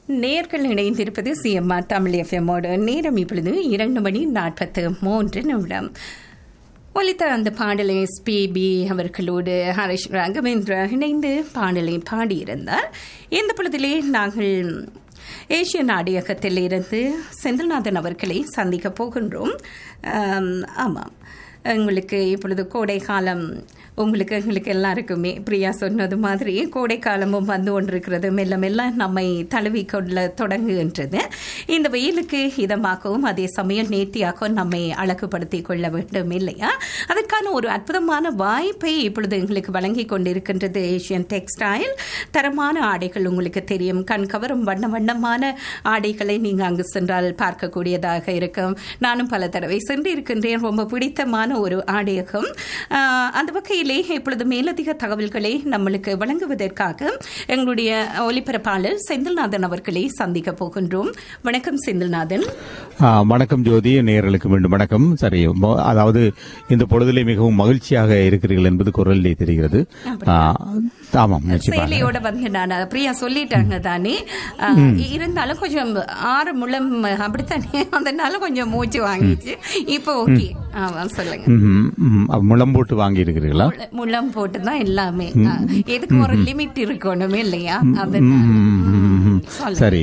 நேர்கள் இணைந்திருப்பது சிஎம்ஆர் தமிழ் எஃப்எம்மோடு நேரம் இப்பொழுது இரண்டு மணி நாற்பத்து மூன்று நிமிடம் ஒலித்த அந்த பாடலை எஸ்பிபி அவர்களோடு ஹரிஷ் ராகவேந்திரா இணைந்து பாடலை பாடியிருந்தார் இந்த பொழுதிலே நாங்கள் ஏசிய நாடகத்தில் இருந்து செந்தில்நாதன் அவர்களை சந்திக்க போகின்றோம் ஆம், ஆமாம் உங்களுக்கு இப்பொழுது கோடை காலம் உங்களுக்கு எங்களுக்கு எல்லாருக்குமே பிரியா சொன்னது மாதிரி கோடை காலமும் வந்து கொண்டிருக்கிறது மெல்ல மெல்ல நம்மை தழுவி கொள்ள தொடங்குகின்றது இந்த வெயிலுக்கு இதமாகவும் அதே சமயம் நேர்த்தியாகவும் நம்மை அழகுபடுத்திக் கொள்ள வேண்டும் இல்லையா அதற்கான ஒரு அற்புதமான வாய்ப்பை இப்பொழுது எங்களுக்கு வழங்கி கொண்டிருக்கின்றது ஏஷியன் டெக்ஸ்டைல் தரமான ஆடைகள் உங்களுக்கு தெரியும் கண் கவரும் வண்ண வண்ணமான ஆடைகளை நீங்க அங்கு சென்றால் பார்க்கக்கூடியதாக இருக்கும் நானும் பல தடவை சென்று இருக்கின்றேன் ரொம்ப பிடித்தமான ஒரு ஆடையகம் ஆஹ், அந்த வகையிலே இப்பொழுது மேலதிக தகவல்களை நம்மளுக்கு வழங்குவதற்காக எங்களுடைய ஒலிபரப்பாளர் செந்தில்நாதன் அவர்களை சந்திக்க போகின்றோம் வணக்கம் செந்தில்நாதன் ஆ, வணக்கம் ஜோதி நேயர்களுக்கு மீண்டும் வணக்கம் சரி மொ- அதாவது இந்த பொழுதிலே மிகவும் மகிழ்ச்சியாக இருக்கிறீர்கள் என்பது குரலிலே தெரிகிறது ஆ, ஆமாம் நிச்சயமாக செயலியோட வந்து நான் பிரியா சொல்லிட்டாங்க தானே ஆஹ், இருந்தாலும் கொஞ்சம் ஆறு முழம் அப்படித்தானே அதனால கொஞ்சம் மூச்சு வாங்கிச்சு இப்போ ஓகே ஆமா சொல்லுங்க ம்ஹும். ம், முழம் போட்டு வாங்கி இருக்கிறீர்களா முழ- முழம் போட்டு தான் எல்லாமே ஆஹ், எதுக்கு ஒரு லிமிட் இருக்கணும் இல்லையா அது சொல்லுங்க. சரி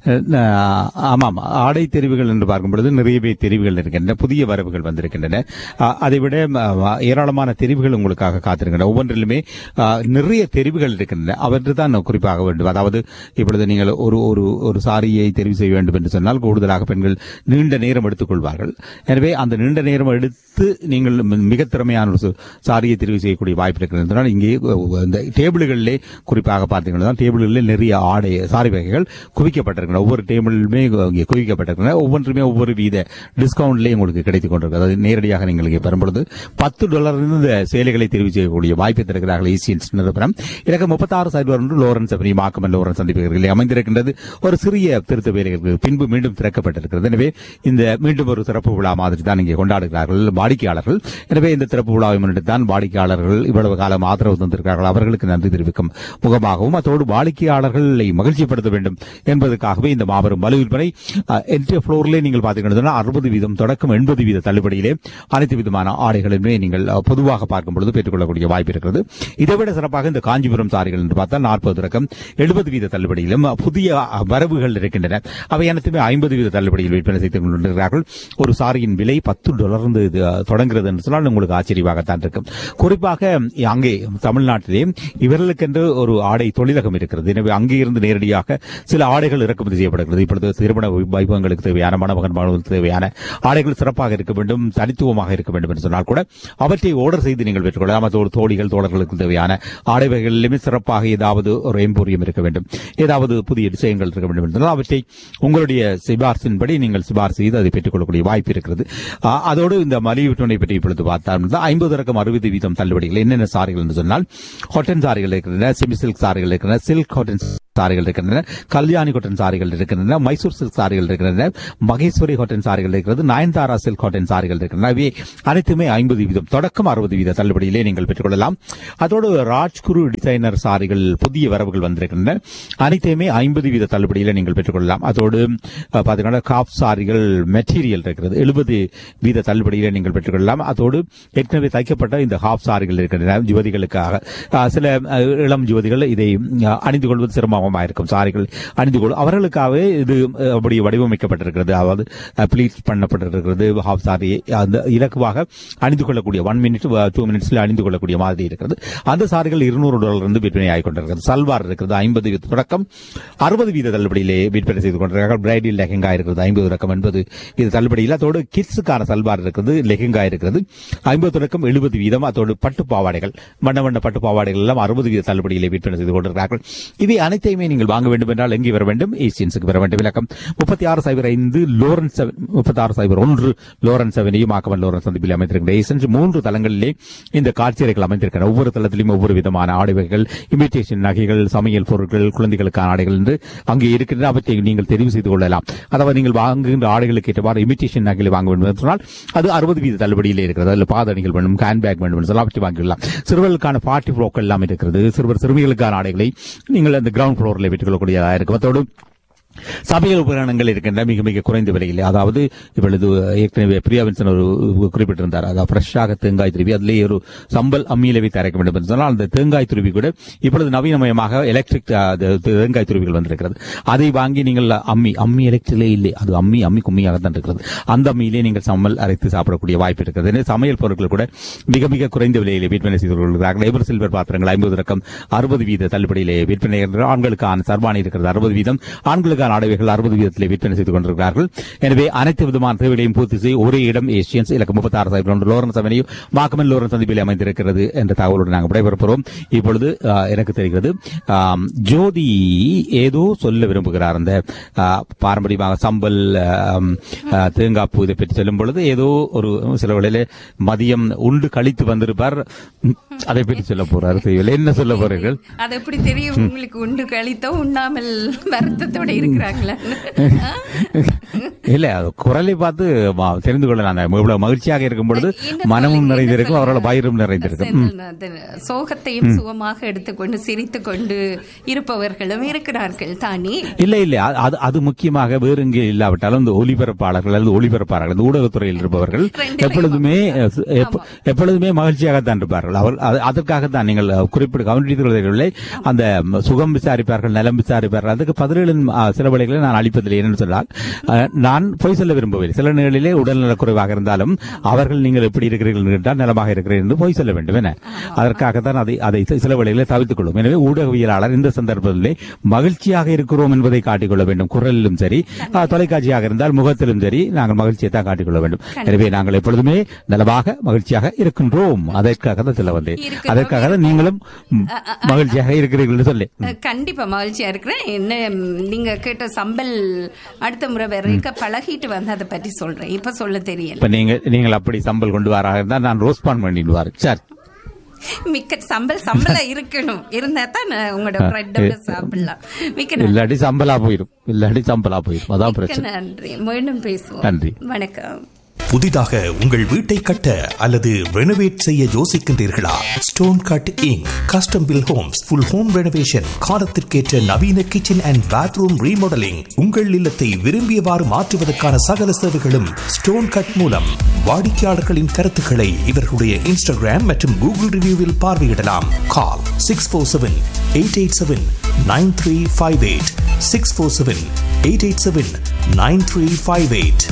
அஹ், ஆமாம் ஆடை தெரிவுகள் என்று பார்க்கும் பொழுது நிறையவே தெரிவுகள் இருக்கின்றன புதிய வரவுகள் வந்திருக்கின்றன அஹ், அதைவிட அஹ், ஏராளமான தெரிவுகள் உங்களுக்காக காத்திருக்கின்றன ஒவ்வொன்றிலுமே அஹ், நிறைய தெரிவுகள் இருக்கின்றன அவற்றை தான் குறிப்பாக வேண்டும் அதாவது இப்பொழுது நீங்கள் ஒரு ஒரு ஒரு சாரியை தெரிவு செய்ய வேண்டும் என்று சொன்னால் கூடுதலாக பெண்கள் நீண்ட நேரம் எடுத்துக் கொள்வார்கள் எனவே அந்த நீண்ட நேரம் எடுத்து நீங்கள் மி- மிக திறமையான ஒரு சு- சாரியை தெரிவு செய்யக்கூடிய வாய்ப்பு இருக்கிறது இங்கே அஹ், இந்த டேபிள்களிலே குறிப்பாக பார்த்தீங்கன்னா டேபிள்களிலே நிறைய ஆடை சாரி வகைகள் குவிக்கப்பட்டிருக்கின்றன ஒவ்வொரு டேபிளுமே இங்கே குவிக்கப்பட்டிருக்கின்றன ஒவ்வொன்றுமே ஒவ்வொரு வீத டிஸ்கவுண்ட்லேயே உங்களுக்கு கிடைத்துக் கொண்டிருக்கிறது அதாவது நேரடியாக நீங்கள் இங்கே பெறும்பொழுது பத்து டாலர் இந்த சேலைகளை தெரிவு செய்யக்கூடிய வாய்ப்பை தருகிறார்கள் ஏசியன்ஸ் நிறுவனம் எனக்கு முப்பத்தாறு சைடு ஒன்று லோரன்ஸ் அவரி மாக்கமன் லோரன்ஸ் சந்திப்புகளில் அமைந்திருக்கின்றது ஒரு சிறிய திருத்த வேலைகளுக்கு பின்பு மீண்டும் திறக்கப்பட்டிருக்கிறது எனவே இந்த மீண்டும் ஒரு சிறப்பு விழா மாதிரி தான் இங்கே கொண்டாடுகிறார்கள் வாடிக்கையாளர்கள் எனவே இந்த திறப்பு விழாவை முன்னிட்டு தான் வாடிக்கையாளர்கள் இவ்வளவு காலம் ஆதரவு தந்திருக்கிறார்கள் அவர்களுக்கு நன்றி தெரிவிக்கும் முகமாகவும் அதோடு வாடிக்கையாளர்களை மகிழ்ச்சிப்படுத்த வேண்டும் என்பதற்காகவே இந்த மாபெரும் வலு விற்பனை என்ட்ரி ஃப்ளோரிலே நீங்கள் பார்த்தீங்கன்னா அறுபது வீதம் தொடக்கம் எண்பது வீத தள்ளுபடியிலே அனைத்து விதமான ஆடைகளுமே நீங்கள் அஹ், பொதுவாக பார்க்கும் பொழுது பெற்றுக்கொள்ளக்கூடிய வாய்ப்பு இருக்கிறது இதைவிட சிறப்பாக இந்த காஞ்சிபுரம் சாரிகள் என்று பார்த்தால் நாற்பது தொடக்கம் எழுபது வீத தள்ளுபடியிலும் அஹ், புதிய அஹ், வரவுகள் இருக்கின்றன அவை அனைத்துமே ஐம்பது வீத தள்ளுபடியில் விற்பனை செய்து கொண்டிருக்கிறார்கள் ஒரு சாரியின் விலை பத்து டாலர் இருந்து இது, அஹ், தொடங்குகிறது என்று சொன்னால் உங்களுக்கு ஆச்சரியமாகத்தான் இருக்கும் குறிப்பாக அங்கே தமிழ்நாட்டிலே இவர்களுக்கென்று ஒரு ஆடை தொழிலகம் இருக்கிறது எனவே அங்கே இருந்து நேரடியாக சில ஆடைகள் இறக்குமதி செய்யப்படுகிறது இப்பொழுது திருமண வைபவங்களுக்கு தேவையான மணமகன் மகளுக்கு தேவையான ஆடைகள் சிறப்பாக இருக்க வேண்டும் தனித்துவமாக இருக்க வேண்டும் என்று சொன்னால் கூட அவற்றை ஆர்டர் செய்து நீங்கள் பெற்றுக்கொள்ளலாம் அதோடு தோழிகள் தோழர்களுக்கு தேவையான ஆடை வகைகளிலுமே சிறப்பாக ஏதாவது ஒரு எம்போரியம் இருக்க வேண்டும் ஏதாவது புதிய டிசைன்கள் இருக்க வேண்டும் என்றால் அவற்றை உங்களுடைய சிபார்சின்படி நீங்கள் சிபார் செய்து அதை பெற்றுக்கொள்ளக்கூடிய வாய்ப்பு இருக்கிறது ஆ, அதோடு இந்த மலிவு விற்பனை பற்றி இப்பொழுது பார்த்தால் ஐம்பது ரகம் அறுபது வீதம் தள்ளுபடிகள் என்னென்ன சாரிகள் என்று சொன்னால் காட்டன் சாரிகள் இருக்கின்றன செமி சில்க் சாரிகள் இருக்கின்றன சில்க் காட்டன் சாரிகள் இருக்கின்றன கல்யாணி காட்டன் சாரிகள் இருக்கின்றன மைசூர் சில்க் சாரிகள் இருக்கின்றன மகேஸ்வரி காட்டன் சாரிகள் இருக்கிறது நயன்தாரா சில்க் காட்டன் சாரிகள் இருக்கின்றன அவை அனைத்துமே ஐம்பது வீதம் தொடக்கம் அறுபது வீத தள்ளுபடியிலே நீங்கள் பெற்றுக்கொள்ளலாம் அதோடு ராஜ்குரு டிசைனர் சாரிகள் புதிய வரவுகள் வந்திருக்கின்றன அனைத்தையுமே ஐம்பது வீத தள்ளுபடியில நீங்கள் பெற்றுக்கொள்ளலாம் அதோடு அஹ், பாத்தீங்கன்னா காப் சாரிகள் மெட்டீரியல் இருக்கிறது எழுபது வீத தள்ளுபடியில நீங்கள் பெற்றுக்கொள்ளலாம் அதோடு ஏற்கனவே தைக்கப்பட்ட இந்த ஹாப் சாரிகள் இருக்கின்றன யுவதிகளுக்காக அஹ், சில அஹ், இளம் யுவதிகள் இதை அஹ், அணிந்து கொள்வது சிரமமாக இருக்கும் சாரிகள் அணிந்து கொள்ளும் அவர்களுக்காகவே இது அஹ், அப்படி வடிவமைக்கப்பட்டிருக்கிறது அதாவது ப்ளீட் பண்ணப்பட்டிருக்கிறது ஹாப் சாரி அந்த இலக்குவாக அணிந்து கொள்ளக்கூடிய ஒன் மினிட் டூ மினிட்ஸ்ல அணிந்து கொள்ளக்கூடிய மாதிரி இருக்கிறது அந்த சாரிகள் இருநூறு டாலர் இருந்து விற்பனை ஆகிக் கொண்டிருக்கிறது சல்வார் இருக்கிறது ஐம்பது வீத தொடக்கம் அறுபது வீத தள்ளுபடியிலே விற்பனை செய்து கொண்டிருக்கிறார்கள் பிரைடல் லெஹெங்கா இருக்கிறது ஐம்பது தொடக்கம் எண்பது வீத தள்ளுபடியில் அதோடு கிட்ஸுக்கான சல்வார் இருக்கிறது லெஹெங்கா இருக்கிறது ஐம்பது தொடக்கம் எழுபது வீதம் அதோடு பட்டு பாவாடைகள் வண்ண வண்ண பட்டு பாவாடைகள் எல்லாம் அறுபது வீத தள்ளுபடியிலே விற்பனை செய்து கொண்டிருக்கிறார்கள் இவை அனைத்தையுமே நீங்கள் வாங்க வேண்டும் என்றால் எங்கே வர வேண்டும் ஏசியன்ஸுக்கு வர வேண்டும் விளக்கம் முப்பத்தி ஆறு சைபர் ஐந்து லோரன்ஸ் முப்பத்தி ஆறு சைபர் ஒன்று லோரன்ஸ் அவெனியும் ஆக்கவன் லோரன்ஸ் சந்திப்பில் அமைந்திருக்கிற ஏசன்ஸ் மூன்று தளங்களிலே இந்த காட்சியறைகள் அமைந்திருக்கிற ஒவ்வொரு தளத்திலும் ஒவ்வொரு விதமான ஆடை வகைகள் இமிட்டேஷன் நகைகள் சமையல் பொருட்கள் குழந்தைகளுக்கான ஆடைகள் என்று அங்கே இருக்கின்ற அவற்றை நீங்கள் தெரிவு செய்து கொள்ளலாம் அதாவது நீங்கள் வாங்குகின்ற ஆடைகளுக்கு ஏற்றவாறு இமிட்டேஷன் நகைகளை வாங்க வேண்டும் என்று சொன்னால் அது அறுபது வீத தள்ளுபடியிலே இருக்கிறது அதில் பாதணிகள் வேண்டும் ஹேண்ட் பேக் வேண்டும் என்று சொன்னால் அவற்றை வாங்கிடலாம் சிறுவர்களுக்கான பார்ட்டி ஃப்ரோக்கள் எல்லாம் இருக்கிறது சிறுவர் சிறுமிகளுக்கான ஆடைகளை நீங்கள் அந்த கிரவுண்ட் ஃப்ளோரில் பெற்றுக் கொள்ளக்கூடியதாக இருக்கும் அதோடு சமையல் உபகரணங்கள் இருக்கின்ற மிக மிக குறைந்த விலையில் அதாவது இப்பொழுது ஏற்கனவே பிரியாவின்சன் ஒரு குறிப்பிட்டிருந்தார் அதாவது ஃப்ரெஷ்ஷாக தேங்காய் துருவி அதிலேயே ஒரு சம்பல் அம்மியில வைத்து அரைக்க வேண்டும் என்று சொன்னால் அந்த தேங்காய் துருவி கூட இப்பொழுது நவீனமயமாக எலக்ட்ரிக் தேங்காய் துருவிகள் வந்திருக்கிறது அதை வாங்கி நீங்கள் அம்மி அம்மி எலக்ட்ரிலே இல்லை அது அம்மி அம்மி கும்மியாக தான் இருக்கிறது அந்த அம்மியிலே நீங்கள் சம்பல் அரைத்து சாப்பிடக்கூடிய வாய்ப்பு இருக்கிறது எனவே சமையல் பொருட்கள் கூட மிக மிக குறைந்த விலையிலே விற்பனை செய்து கொள்கிறார்கள் எவர் சில்வர் பாத்திரங்கள் ஐம்பது ரக்கம் அறுபது வீத தள்ளுபடியிலே விற்பனை ஆண்களுக்கான சர்வாணி இருக்கிறது அறுபது வீதம் ஆண்களுக்கான ஆடவைகள் அறுபது வீதத்திலே விற்பனை செய்து கொண்டிருக்கிறார்கள் எனவே அனைத்து விதமான தேவைகளையும் பூர்த்தி செய்ய ஒரே இடம் ஏசியன்ஸ் இலக்கம் முப்பத்தி ஆறு சைபர் ஒன்று லோரன்ஸ் அவென்யூ மாக்கமன் லோரன்ஸ் சந்திப்பில் அமைந்திருக்கிறது என்ற தகவலோடு நாங்கள் விடைபெறுகிறோம் இப்பொழுது ஆ, எனக்கு தெரிகிறது ஆம், ஜோதி ஏதோ சொல்ல விரும்புகிறார் அந்த ஆ, பாரம்பரியமாக சம்பல் ஆம், ஆ, தேங்காய் பூ இதை பற்றி சொல்லும் பொழுது ஏதோ ஒரு சில வேளையிலே மதியம் உண்டு கழித்து வந்திருப்பார் ம், அதை பற்றி சொல்ல போறார் தெரியவில்லை என்ன சொல்ல போறீர்கள் அது எப்படி தெரியும் உங்களுக்கு உண்டு கழித்தோ உண்ணாமல் வருத்தத்தோட இருக்கிறாங்களா இல்ல அது குரலை பார்த்து ம- தெரிந்து கொள்ளலாம் அந்த இவ்வளவு மகிழ்ச்சியாக இருக்கும் பொழுது என்ன மனமும் சொல்லுங்க, நிறைந்திருக்கும் என்ன அவரோட சொல்லுங்க? வயிறும் நிறைந்திருக்கும் ம். அது சோகத்தையும் சுகமாக எடுத்துக்கொண்டு சிரித்துக் கொண்டு இருப்பவர்களும் இருக்கிறார்கள் தானே இல்ல இல்ல அது- அது அது முக்கியமாக வேறு எங்கே இல்லாவிட்டாலும் இந்த ஒளிபரப்பாளர்கள் அல்லது ஒளிபரப்பாளர்கள் இந்த ஊடகத்துறையில் இருப்பவர்கள் ரெண்டுமே எப்பொழுதுமே எப்- எப்ப- எப்பொழுதுமே மகிழ்ச்சியாகத்தான் இருப்பார்கள் அவர் அது- அதற்காகத்தான் நீங்கள் குறிப்பிட்டு கவனித்துள்ளதில்லை அந்த சுகம் விசாரிப்பார்கள் நலம் விசாரிப்பார்கள் அதுக்கு பதில்களின் ஆ, சில வழிகளை நான் அளிப்பதில்லை என்னன்னு சொன்னால் ஆ, நான் பொய் சொல்ல விரும்பவில்லை சில நிலையிலே உடல்நலக் குறைவாக இருந்தாலும் அவர்கள் நீங்கள் எப்படி இருக்கிறீர்கள் என்று கேட்டால் நலமாக இருக்கிறீர்கள் என்று பொய் சொல்ல வேண்டும் என அதற்காகத்தான் அதை அதை சில வழிகளை தவிர்த்துக் கொள்ளும் எனவே ஊடகவியலாளர் இந்த சந்தர்ப்பத்திலே மகிழ்ச்சியாக இருக்கிறோம் என்பதை காட்டிக்கொள்ள வேண்டும் குரலிலும் சரி ஆ, தொலைக்காட்சியாக இருந்தால் முகத்திலும் சரி நாங்கள் மகிழ்ச்சியை தான் காட்டிக்கொள்ள வேண்டும் எனவே நாங்கள் எப்பொழுதுமே நலமாக மகிழ்ச்சியாக இருக்கின்றோம் அதற்காக தான் சொல்ல வந்தேன் இருக்கிறோம், அதற்காக தான் நீங்களும் ம், மகிழ்ச்சியாக இருக்கிறீர்கள் என்று சொல்லி அஹ், கண்டிப்பா மகிழ்ச்சியா இருக்கிறேன் என்ன ம், நீங்க கேட்ட சம்பல் அடுத்த முறை வரைக்கும் பழகிட்டு வந்து அதை பற்றி சொல்றேன் இப்ப சொல்ல தெரியல இப்ப நீங்க நீங்கள் அப்படி சம்பல் கொண்டு வராக இருந்தால் நான் ரோஸ்பான் பண்ணிடுவார் சரி மிக்க சம்பல் சம்பளம் இருக்கணும் இருந்தா தான் நான் உங்களோட பிரெட்டோட சாப்பிடலாம் மிக்க நன்றி. இல்லாட்டி சம்பலா போயிடும் இல்லாட்டி சம்பலா போயிடும் அதான் மிக்க பிரச்சனை நன்றி மீண்டும் பேசுவோம் நன்றி. வணக்கம் புதிதாக உங்கள் வீட்டை கட்ட அல்லது ரெனோவேட் செய்ய யோசிக்கின்றீர்களா stone cutting custom built homes full home renovation காலத்திற்கேற்ற நவீன கிச்சன் அண்ட் பாத்ரூம் ரீமாடலிங் உங்கள் இல்லத்தை விரும்பியவாறு மாற்றுவதற்கான சகல சேவைகளும் ஸ்டோன் கட் மூலம் வாடிக்கையாளர்களின் கருத்துக்களை இவர்களுடைய இன்ஸ்டாகிராம் மற்றும் கூகுள் ரிவ்யூவில் பார்வையிடலாம் call six four seven eight eight seven nine three five eight six four seven eight eight seven nine three five eight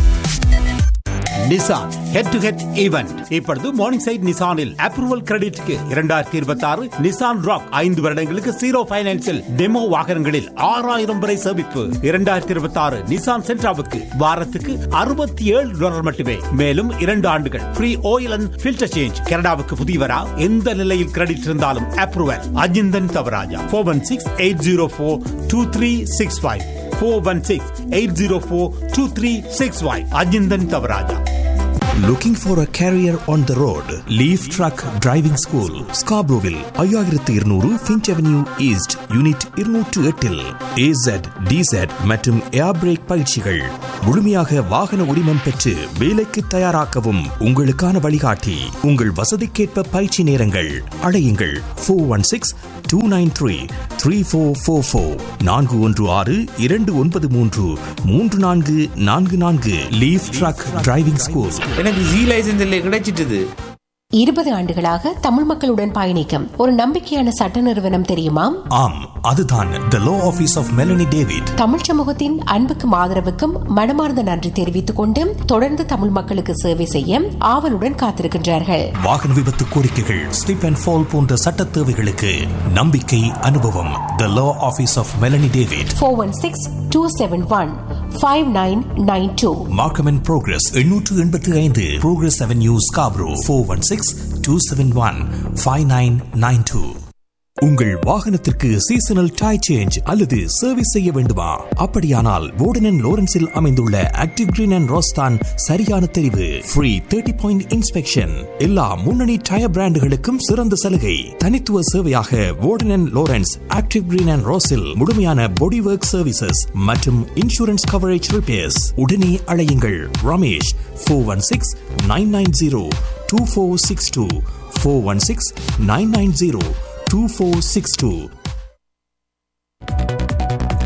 Nissan head to head event இப்பொழுது மார்னிங் சைட் நிசானில் approval கிரெடிட்க்கு இரண்டாயிரத்தி இருபத்தி ஆறு Nissan rock ஐந்து வருடங்களுக்கு zero பைனான்சில் demo வாகனங்களில் ஆறாயிரம் வரை சேமிப்பு இரண்டாயிரத்தி இருபத்தி ஆறு நிசான் சென்ட்ராவுக்கு வாரத்துக்கு அறுபத்தி ஏழு டாலர் மட்டுமே மேலும் இரண்டு ஆண்டுகள் free oil and filter change கனடாவுக்கு புதியவரா எந்த நிலையில் கிரெடிட் இருந்தாலும் approval Ajinthan Thavarajah four one six eight zero four two three six five four one six eight zero four two three six five Ajinthan Thavarajah Looking for a career on the road? Leaf Truck Driving School, Scarboroughville, ஐயாயிரத்து இருநூறு Finch avenue east unit இருநூற்று எட்டில் ஏசட் டிசட் மற்றும் ஏர் break பயிற்சிகள் முழுமையாக வாகன உரிமம் பெற்று வேலைக்கு தயாராக்கவும் உங்களுக்கான வழிகாட்டி உங்கள் வசதிக்கேற்ப பயிற்சி நேரங்கள் அழையுங்கள் four one six two nine three three four four four நான்கு ஒன்று ஆறு இரண்டு ஒன்பது மூன்று மூன்று நான்கு நான்கு நான்கு லீஃப் ட்ரக் டிரைவிங் ஸ்கூல் எனக்கு ஜி லைசன்ஸ் இல்லை கிடைச்சிட்டுது இருபது ஆண்டுகளாக தமிழ் மக்களுடன் பயணிக்கும் ஒரு நம்பிக்கையான சட்ட நிறுவனம் தெரியுமா ஆம் அதுதான் the law office of Melanie David Tamil சமூகத்தின் அன்புக்கும் ஆதரவுக்கும் மனமார்ந்த நன்றி தெரிவித்துக் கொண்டு தொடர்ந்து தமிழ் மக்களுக்கு சேவை செய்ய ஆவலுடன் காத்திருக்கின்றார்கள் வாகன விபத்து கோரிக்கைகள் ஸ்லிப் அண்ட் ஃபால் போன்ற சட்ட தேவைகளுக்கு நம்பிக்கை அனுபவம் the law office of Melanie David four one six two seven one five nine nine two Markham and Progress எண்ணூற்று எண்பத்தி ஐந்து Progress Avenue Scarborough four one six two seven one five nine nine two உங்கள் வாகனத்திற்கு seasonal tyre change அல்லது service செய்ய வேண்டுமா அப்படியானால் வோர்டன் லோரன்ஸில் அமைந்துள்ள ஆக்டிவ் கிரீன் அண்ட் ரோஸ்தான் சரியான தெரிவு ஃப்ரீ தேர்ட்டி பாயிண்ட் இன்ஸ்பெக்ஷன் எல்லா முன்னணி டயர் பிராண்டுகளுக்கும் சிறந்த சலுகை தனித்துவ சேவையாக Warden Lawrence Active Green and ரோஸில் முழுமையான பாடி ஒர்க் சர்வீசஸ் மற்றும் இன்சூரன்ஸ் கவரேஜ் ரிப்பேர்ஸ் உடனே அழையுங்கள் Ramesh four one six nine nine zero two four six two four one six nine nine zero 2462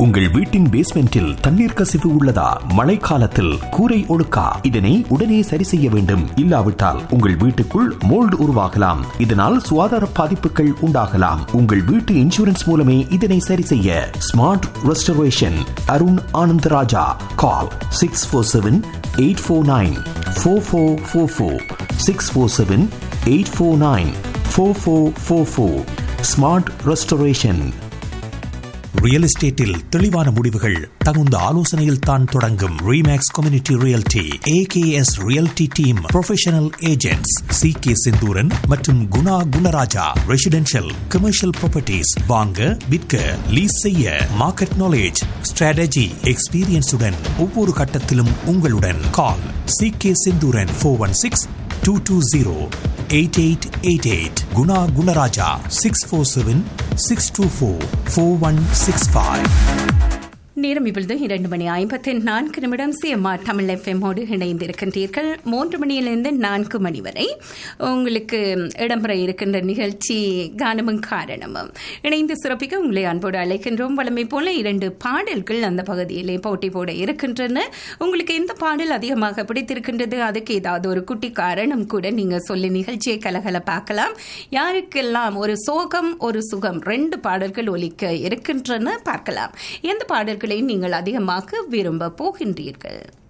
உங்கள் வீட்டின் பேஸ்மெண்டில் தண்ணீர் கசிவு உள்ளதா மழைக்காலத்தில் கூரை ஒழுக்கா இதனை உடனே சரி செய்ய வேண்டும் இல்லாவிட்டால் உங்கள் வீட்டுக்குள் மோல்டு உருவாகலாம் இதனால் சுகாதார பாதிப்புகள் உண்டாகலாம் உங்கள் வீட்டு இன்சூரன்ஸ் மூலமே இதனை சரி செய்ய Smart Restoration Arun Anandarajah call six four seven eight four nine four four four four six four seven eight four nine four four four four Smart Restoration real எஸ்டேட்டில் தெளிவான முடிவுகள் தகுந்த ஆலோசனையில் தான் தொடங்கும் Remax community realty AKS realty team professional agents C K Senthooran மற்றும் Guna Gunarajah residential commercial properties வாங்க விற்க லீஸ் செய்ய மார்க்கெட் நாலேஜ் ஸ்ட்ராட்டஜி எக்ஸ்பீரியன்ஸுடன் ஒவ்வொரு கட்டத்திலும் உங்களுடன் call C K Senthooran four one six two two zero eight eight eight eight Guna Gunarajah six four seven six two four four one six five நேரம் இப்பொழுது இரண்டு மணி ஐம்பத்தி நான்கு நிமிடம் சிஎம்ஆர் தமிழ் எஃப்எம்மோடு இணைந்திருக்கின்றீர்கள் மூன்று மணியிலிருந்து நான்கு மணி வரை உங்களுக்கு இடம்பெற இருக்கின்ற நிகழ்ச்சி கானமும் காரணமும் இணைந்து சிறப்பிக்க உங்களை அன்போடு அழைக்கின்றோம் வளமை போல இரண்டு பாடல்கள் அந்த பகுதியிலே போட்டி போட இருக்கின்றன உங்களுக்கு எந்த பாடல் அதிகமாக பிடித்திருக்கின்றது அதுக்கு ஏதாவது ஒரு குட்டி காரணம் கூட நீங்க சொல்லி நிகழ்ச்சியை கலகலப்பாக்கலாம் யாருக்கெல்லாம் ஒரு சோகம் ஒரு சுகம் ரெண்டு பாடல்கள் ஒலிக்க இருக்கின்றன பார்க்கலாம் எந்த பாடல்களை நீங்கள் அதிகமாக விரும்ப போகின்றீர்கள்